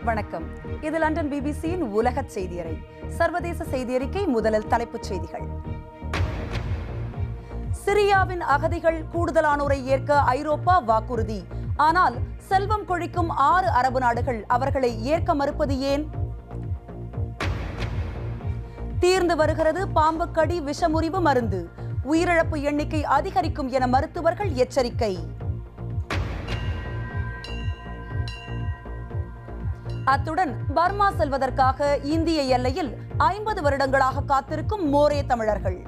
வணக்கம் இது லண்டன் பிபிசியின் உலக செய்தியறை சர்வதேச செய்தியறிக்கை முதலில் தலைப்புச் செய்திகள் சிரியாவின் அகதிகள் கூடுதலானோரை ஏற்க ஐரோப்பா வாக்குறுதி ஆனால் செல்வம் கொழிக்கும் ஆறு அரபு நாடுகள் அவர்களை ஏற்க மறுப்பது ஏன் தீர்ந்து வருகிறது பாம்புக்கடி விஷமுறிவு மருந்து உயிரிழப்பு எண்ணிக்கை அதிகரிக்கும் என மருத்துவர்கள் எச்சரிக்கை அத்துடன் பர்மா செல்வதற்காக இந்திய எல்லையில் ஐம்பது வருடங்களாக காத்திருக்கும் மோரே தமிழர்கள்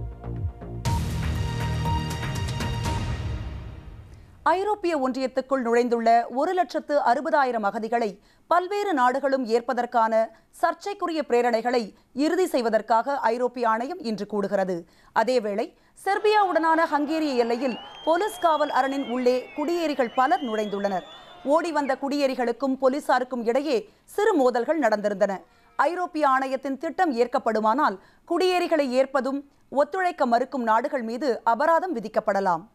ஐரோப்பிய ஒன்றியத்துக்குள் நுழைந்துள்ள ஒரு லட்சத்து அறுபதாயிரம் அகதிகளை பல்வேறு நாடுகளும் ஏற்பதற்கான சர்ச்சைக்குரிய பிரேரணைகளை இறுதி செய்வதற்காக ஐரோப்பிய ஆணையம் இன்று கூடுகிறது அதேவேளை செர்பியாவுடனான ஹங்கேரிய எல்லையில் போலீஸ் காவல் அரணின் உள்ளே குடியேறிகள் பலர் நுழைந்துள்ளனர் ஓடி வந்த குடியேறிகளுக்கும் போலீசாருக்கும் இடையே சிறு மோதல்கள் நடந்திருந்தன ஐரோப்பிய ஆணையத்தின் திட்டம் ஏற்கப்படுமானால் குடியேறிகளை ஏற்பதும் ஒத்துழைக்க மறுக்கும் நாடுகள் மீது அபராதம் விதிக்கப்படலாம்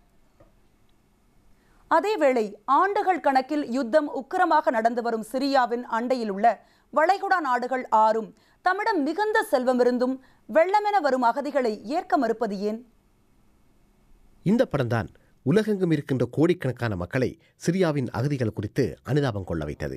அதேவேளை ஆண்டுகள் கணக்கில் யுத்தம் உக்கிரமாக நடந்து வரும் சிரியாவின் அண்டையில் உள்ள வளைகுடா நாடுகள் ஆறும் தம்மிடம் மிகுந்த செல்வமிருந்தும் வெள்ளமென வரும் அகதிகளை ஏற்க மறுப்பது ஏன் இந்த படம்தான் உலகெங்கும் இருக்கின்ற கோடிக்கணக்கான மக்களை சிரியாவின் அகதிகள் குறித்து அனுதாபம் கொள்ள வைத்தது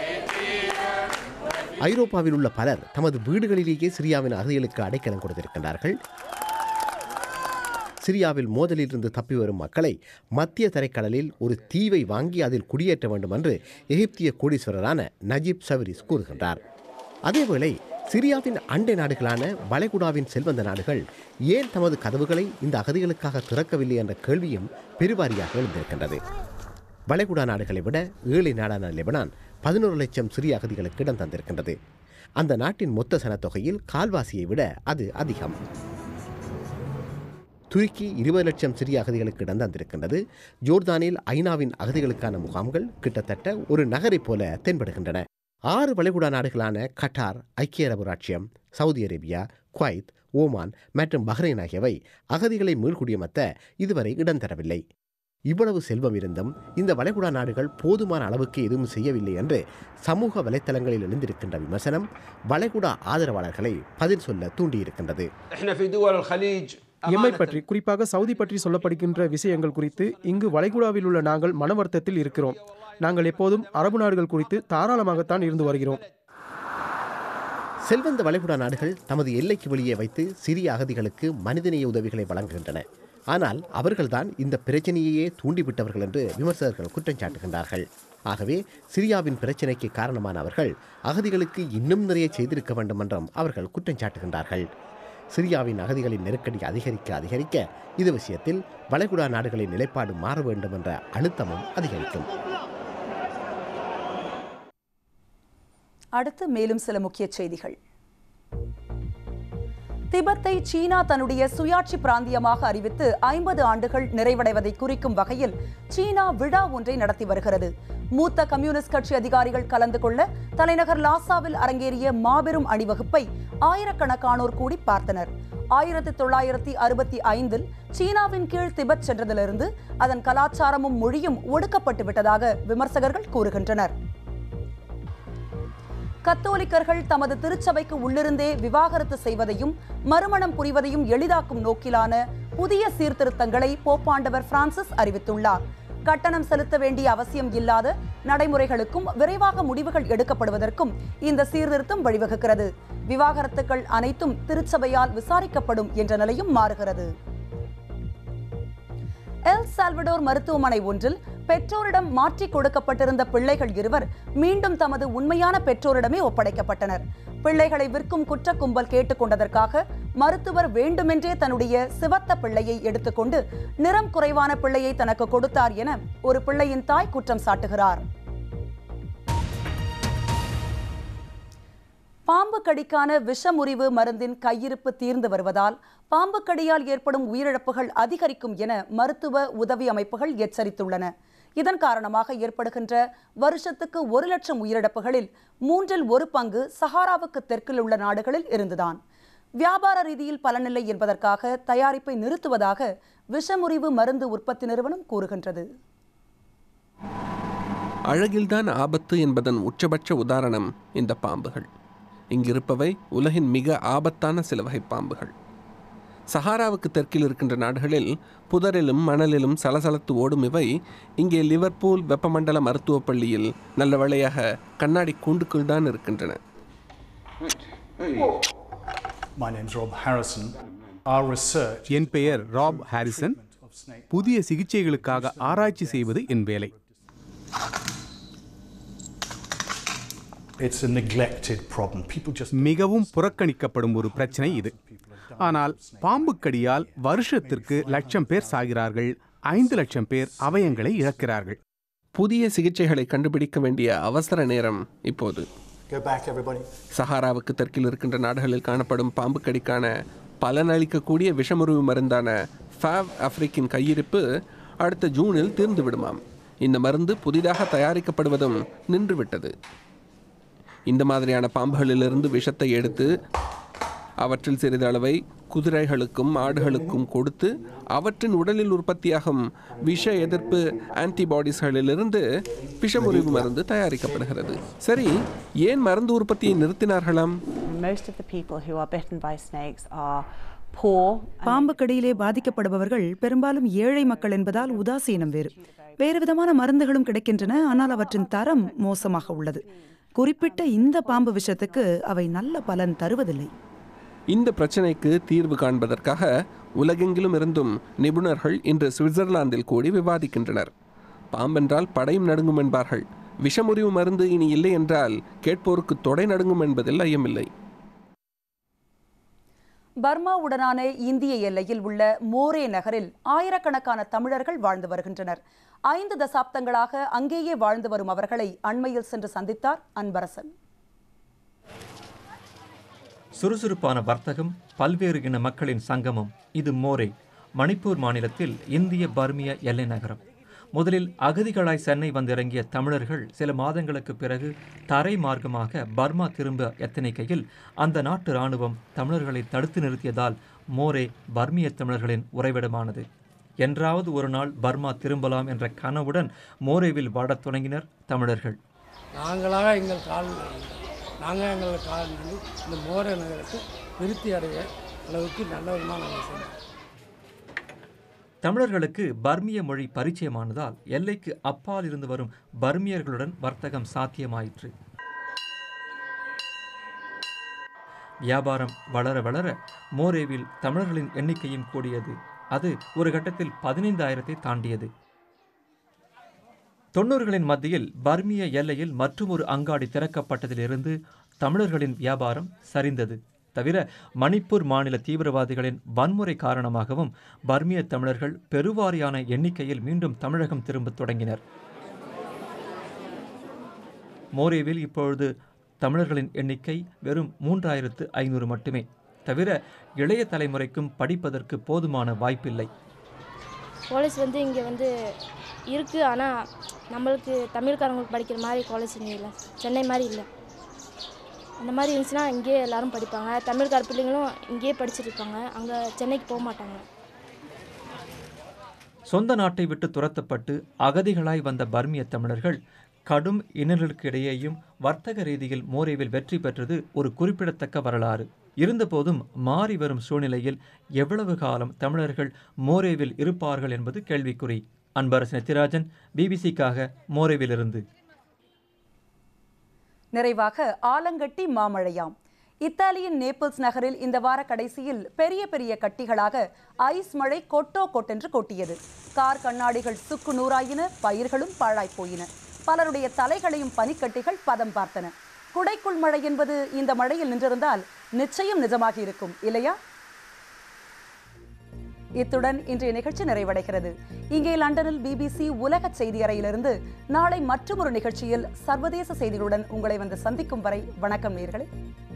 ஐரோப்பாவில் உள்ள பலர் தமது வீடுகளிலேயே சிரியாவின் அகதிகளுக்கு அடைக்கலம் கொடுத்திருக்கின்றார்கள் சிரியாவில் மோதலிலிருந்து தப்பி வரும் மக்களை மத்திய தரைக்கடலில் ஒரு தீவை வாங்கி அதில் குடியேற்ற வேண்டும் என்று எகிப்திய கோடீஸ்வரரான நஜீப் சவரிஸ் கூறுகின்றார் அதேவேளை சிரியாவின் அண்டை நாடுகளான வளைகுடாவின் செல்வந்த நாடுகள் ஏன் தமது கதவுகளை இந்த அகதிகளுக்காக திறக்கவில்லை என்ற கேள்வியும் பெருவாரியாக எழுந்திருக்கின்றது வளைகுடா நாடுகளை விட ஏழை நாடான லெபனான் பதினோரு லட்சம் சிறிய அகதிகளுக்கு இடம் தந்திருக்கின்றது அந்த நாட்டின் மொத்த சனத்தொகையில் கால்வாசியை விட அது அதிகம் துருக்கி இருபது லட்சம் சிறிய அகதிகளுக்கு இடம் தந்திருக்கின்றது ஜோர்தானில் ஐநாவின் அகதிகளுக்கான முகாம்கள் கிட்டத்தட்ட ஒரு நகரைப் போல தென்படுகின்றன ஆறு வளைகுடா நாடுகளான கட்டார் ஐக்கிய அரபு ராச்சியம் சவுதி அரேபியா குவைத் ஓமான் மற்றும் பஹ்ரைன் ஆகியவை அகதிகளை மீள்குடியமர்த்த இதுவரை இடம் தரவில்லை இவ்வளவு செல்வம் இருந்தும் இந்த வளைகுடா நாடுகள் போதுமான அளவுக்கு எதுவும் செய்யவில்லை என்று சமூக வலைத்தளங்களில் எழுந்திருக்கின்ற விமர்சனம் வளைகுடா ஆதரவாளர்களை பதில் சொல்ல தூண்டியிருக்கின்றது احنا في دول الخليج எம்மை أمانة பற்றி குறிப்பாக சவுதி பற்றி சொல்லப்படுகின்ற விஷயங்கள் குறித்து இங்கு வளைகுடாவில் உள்ள நாங்கள் மனவர்த்தத்தில் இருக்கிறோம் நாங்கள் எப்போதும் அரபு நாடுகள் குறித்து தாராளமாகத்தான் இருந்து வருகிறோம் செல்வந்த வளைகுடா நாடுகள் தமது எல்லைக்கு வெளியே வைத்து சிறிய அகதிகளுக்கு மனிதநேய உதவிகளை வழங்குகின்றன ஆனால் அவர்கள்தான் இந்த பிரச்சனையையே தூண்டிவிட்டவர்கள் என்று விமர்சகர்கள் குற்றம் சாட்டுகின்றார்கள் ஆகவே சிரியாவின் பிரச்சினைக்கு காரணமான அவர்கள் அகதிகளுக்கு இன்னும் நிறைய செய்திருக்க வேண்டும் என்றும் அவர்கள் குற்றம் சாட்டுகின்றார்கள் சிரியாவின் அகதிகளின் நெருக்கடி அதிகரிக்க அதிகரிக்க இது விஷயத்தில் வளைகுடா நாடுகளின் நிலைப்பாடு மாற வேண்டும் என்ற அழுத்தமும் அதிகரிக்கும் அடுத்து மேலும் சில முக்கிய செய்திகள் திபெத்தை சீனா தன்னுடைய சுயாட்சி பிராந்தியமாக அறிவித்து ஐம்பது ஆண்டுகள் நிறைவடைவதை குறிக்கும் வகையில் சீனா விழா ஒன்றை நடத்தி வருகிறது மூத்த கம்யூனிஸ்ட் கட்சி அதிகாரிகள் கலந்து கொள்ள தலைநகர் லாசாவில் அரங்கேறிய மாபெரும் அணிவகுப்பை ஆயிரக்கணக்கானோர் கூடி பார்த்தனர் ஆயிரத்தி தொள்ளாயிரத்தி அறுபத்தி ஐந்தில் சீனாவின் கீழ் திபெத் சென்றதிலிருந்து அதன் கலாச்சாரமும் மொழியும் ஒடுக்கப்பட்டு விட்டதாக விமர்சகர்கள் கூறுகின்றனர் கத்தோலிக்கர்கள் தமது திருச்சபைக்கு உள்ளிருந்தே விவாகரத்து செய்வதையும் மறுமணம் புரிவதையும் எளிதாக்கும் நோக்கிலான புதிய சீர்திருத்தங்களை போப்பாண்டவர் பிரான்சிஸ் அறிவித்துள்ளார் கட்டணம் செலுத்த வேண்டிய அவசியம் இல்லாத நடைமுறைகளுக்கும் விரைவாக முடிவுகள் எடுக்கப்படுவதற்கும் இந்த சீர்திருத்தம் வழிவகுக்கிறது விவாகரத்துக்கள் அனைத்தும் திருச்சபையால் விசாரிக்கப்படும் என்ற நிலையும் மாறுகிறது எல் சால்வடோர் மருத்துவமனை ஒன்றில் பெற்றோரிடம் மாற்றிக் கொடுக்கப்பட்டிருந்த பிள்ளைகள் இருவர் மீண்டும் தமது உண்மையான பெற்றோரிடமே ஒப்படைக்கப்பட்டனர் பிள்ளைகளை விற்கும் குற்ற கும்பல் கேட்டுக்கொண்டதற்காக மருத்துவர் வேண்டுமென்றே தன்னுடைய சிவத்த பிள்ளையை எடுத்துக்கொண்டு நிறம் குறைவான பிள்ளையை தனக்கு கொடுத்தார் என ஒரு பிள்ளையின் தாய் குற்றம் சாட்டுகிறார் பாம்பு கடிக்கான விஷமுறிவு மருந்தின் கையிருப்பு தீர்ந்து வருவதால் பாம்பு கடியால் ஏற்படும் உயிரிழப்புகள் அதிகரிக்கும் என மருத்துவ உதவி அமைப்புகள் எச்சரித்துள்ளன இதன் காரணமாக ஏற்படுகின்ற வருஷத்துக்கு ஒரு லட்சம் உயிரிழப்புகளில் மூன்றில் ஒரு பங்கு சஹாராவுக்கு தெற்கில் உள்ள நாடுகளில் இருந்துதான் வியாபார ரீதியில் பலனில்லை என்பதற்காக தயாரிப்பை நிறுத்துவதாக விஷமுறிவு மருந்து உற்பத்தி நிறுவனம் கூறுகின்றது அழகில்தான் ஆபத்து என்பதன் உச்சபட்ச உதாரணம் இந்த பாம்புகள் இங்கிருப்பவை உலகின் மிக ஆபத்தான சில வகை பாம்புகள் சஹாராவுக்கு தெற்கில் இருக்கின்ற நாடுகளில் புதரிலும் மணலிலும் சலசலத்து ஓடும் இவை இங்கே லிவர்பூல் வெப்பமண்டல மருத்துவப் பள்ளியில் நல்ல வேளையாக கண்ணாடி கூண்டுக்குள் தான் இருக்கின்றன My name's Rob Harrison. Our research என் பெயர் ராப் ஹாரிசன் of snake புதிய சிகிச்சைகளுக்காக ஆராய்ச்சி செய்வது என் வேலை it's a neglected problem. People just மிகவும் புறக்கணிக்கப்படும் ஒரு பிரச்சனை இது ஆனால் பாம்பு கடியால் வருஷத்திற்கு லட்சம் பேர் சாகிறார்கள் ஐந்து லட்சம் பேர் அவயங்களை இழக்கிறார்கள் புதிய சிகிச்சைகளை கண்டுபிடிக்க வேண்டிய அவசர நேரம் இப்போது go back, everybody. சஹாராவுக்கு தெற்கில் இருக்கின்ற நாடுகளில் காணப்படும் பாம்பு கடிக்கான பலனளிக்கக்கூடிய விஷமுறிவு மருந்தான ஃபேவ் ஆப்பிரிக்கின் கையிருப்பு அடுத்த ஜூனில் தீர்ந்து விடுமாம் இந்த மருந்து புதிதாக தயாரிக்கப்படுவதும் நின்றுவிட்டது இந்த மாதிரியான பாம்புகளிலிருந்து விஷத்தை எடுத்து அவற்றில் சிறிதளவை குதிரைகளுக்கும் ஆடுகளுக்கும் கொடுத்து அவற்றின் உடலில் உற்பத்தியாகும் விஷ எதிர்ப்பு ஆன்டிபாடிஸ்களிலிருந்து விஷமுறிவு மருந்து தயாரிக்கப்படுகிறது சரி ஏன் மருந்து உற்பத்தியை நிறுத்தினார்களாம் Most of the people who are bitten by snakes are poor. and பாம்பு கடியிலே பாதிக்கப்படுபவர்கள் பெரும்பாலும் ஏழை மக்கள் என்பதால் உதாசீனம் வேறு வேறு விதமான மருந்துகளும் கிடைக்கின்றன ஆனால் அவற்றின் தரம் மோசமாக உள்ளது குறிப்பிட்ட இந்த பாம்பு விஷத்துக்கு அவை நல்ல பலன் தருவதில்லை இந்த பிரச்சனைக்கு தீர்வு காண்பதற்காக உலகெங்கிலும் இருந்தும் நிபுணர்கள் இன்று சுவிட்சர்லாந்தில் கூடி விவாதிக்கின்றனர் பாம்பென்றால் படையும் நடுங்கும் என்பார்கள் விஷமுறிவு மருந்து இனி இல்லை என்றால் கேட்போருக்கு தொடை நடுங்கும் என்பதில் ஐயமில்லை பர்மாவுடனான இந்திய எல்லையில் உள்ள மோரே நகரில் ஆயிரக்கணக்கான தமிழர்கள் வாழ்ந்து வருகின்றனர் ஐந்து தசாப்தங்களாக அங்கேயே வாழ்ந்து வரும் அவர்களை அண்மையில் சென்று சந்தித்தார் அன்பரசன் சுறுசுறுப்பான வர்த்தகம் பல்வேறு இன மக்களின் சங்கமம் இது மோரே மணிப்பூர் மாநிலத்தில் இந்திய பர்மிய எல்லை நகரம் முதலில் அகதிகளாய் சென்னை வந்திறங்கிய தமிழர்கள் சில மாதங்களுக்கு பிறகு தரை மார்க்கமாக பர்மா திரும்ப எத்தனைக்கையில் அந்த நாட்டு இராணுவம் தமிழர்களை தடுத்து நிறுத்தியதால் மோரே பர்மிய தமிழர்களின் உறைவிடமானது என்றாவது ஒரு நாள் பர்மா திரும்பலாம் என்ற கனவுடன் மோரேவில் வாழத் தொடங்கினர் தமிழர்கள் நாங்களாக எங்கள் கால் நாங்கள் எங்கள் கால் வந்து இந்த மோர நகரத்தை விருத்தி அடைய அளவுக்கு நல்ல விதமாக நாங்கள் செஞ்சோம் தமிழர்களுக்கு பர்மிய மொழி பரிச்சயமானதால் எல்லைக்கு அப்பால் இருந்து வரும் பர்மியர்களுடன் வர்த்தகம் சாத்தியமாயிற்று வியாபாரம் வளர வளர மோரேவில் தமிழர்களின் எண்ணிக்கையும் கூடியது அது ஒரு கட்டத்தில் பதினைந்தாயிரத்தை தாண்டியது தொண்ணூறுகளின் மத்தியில் பர்மிய எல்லையில் மற்றுமொரு அங்காடி திறக்கப்பட்டதிலிருந்து தமிழர்களின் வியாபாரம் சரிந்தது தவிர மணிப்பூர் மாநில தீவிரவாதிகளின் வன்முறை காரணமாகவும் பர்மிய தமிழர்கள் பெருவாரியான எண்ணிக்கையில் மீண்டும் தமிழகம் திரும்பத் தொடங்கினர் மோரேவில் இப்பொழுது தமிழர்களின் எண்ணிக்கை வெறும் மூன்றாயிரத்து ஐநூறு மட்டுமே தவிர இளைய தலைமுறைக்கும் படிப்பதற்கு போதுமான வாய்ப்பில்லை காலேஜ் வந்து இங்கே வந்து இருக்குது ஆனால் நம்மளுக்கு தமிழ்காரங்களுக்கு படிக்கிற மாதிரி காலேஜ் இங்கே இல்லை சென்னை மாதிரி இல்லை அந்த மாதிரி இருந்துச்சுன்னா இங்கேயே எல்லாரும் படிப்பாங்க தமிழ்கார பிள்ளைங்களும் இங்கேயே படிச்சுட்டு இருப்பாங்க அங்கே சென்னைக்கு போக மாட்டாங்க சொந்த நாட்டை விட்டு துரத்தப்பட்டு அகதிகளாய் வந்த பர்மிய தமிழர்கள் கடும் இன்னல்களுக்கு இடையேயும் வர்த்தக ரீதியில் மோரேவில் வெற்றி பெற்றது ஒரு குறிப்பிடத்தக்க வரலாறு இருந்தபோதும் மாறி வரும் சூழ்நிலையில் எவ்வளவு காலம் தமிழர்கள் மோரேவில் இருப்பார்கள் என்பது கேள்விக்குறி அன்பரசு நெத்திராஜன் பிபிசிக்காக மோரேவிலிருந்து நிறைவாக ஆலங்கட்டி மாமழையாம் இத்தாலியின் நேபிள்ஸ் நகரில் இந்த வார கடைசியில் பெரிய பெரிய கட்டிகளாக ஐஸ் மழை கொட்டோ கொட்டென்று கொட்டியது கார் கண்ணாடிகள் சுக்கு நூறாயின பயிர்களும் பாழாய் போயின பலருடைய தலைகளையும் பனிக்கட்டிகள் பதம் பார்த்தன குடைக்குள் மழை என்பது இந்த மழையில் நின்றிருந்தால் நிச்சயம் நிஜமாகி இருக்கும் இல்லையா இத்துடன் இன்றைய நிகழ்ச்சி நிறைவடைகிறது இங்கே லண்டனில் பிபிசி உலக செய்தி அறையிலிருந்து நாளை மற்றொரு நிகழ்ச்சியில் சர்வதேச செய்திகளுடன் உங்களை வந்து சந்திக்கும் வரை வணக்கம் நேர்களே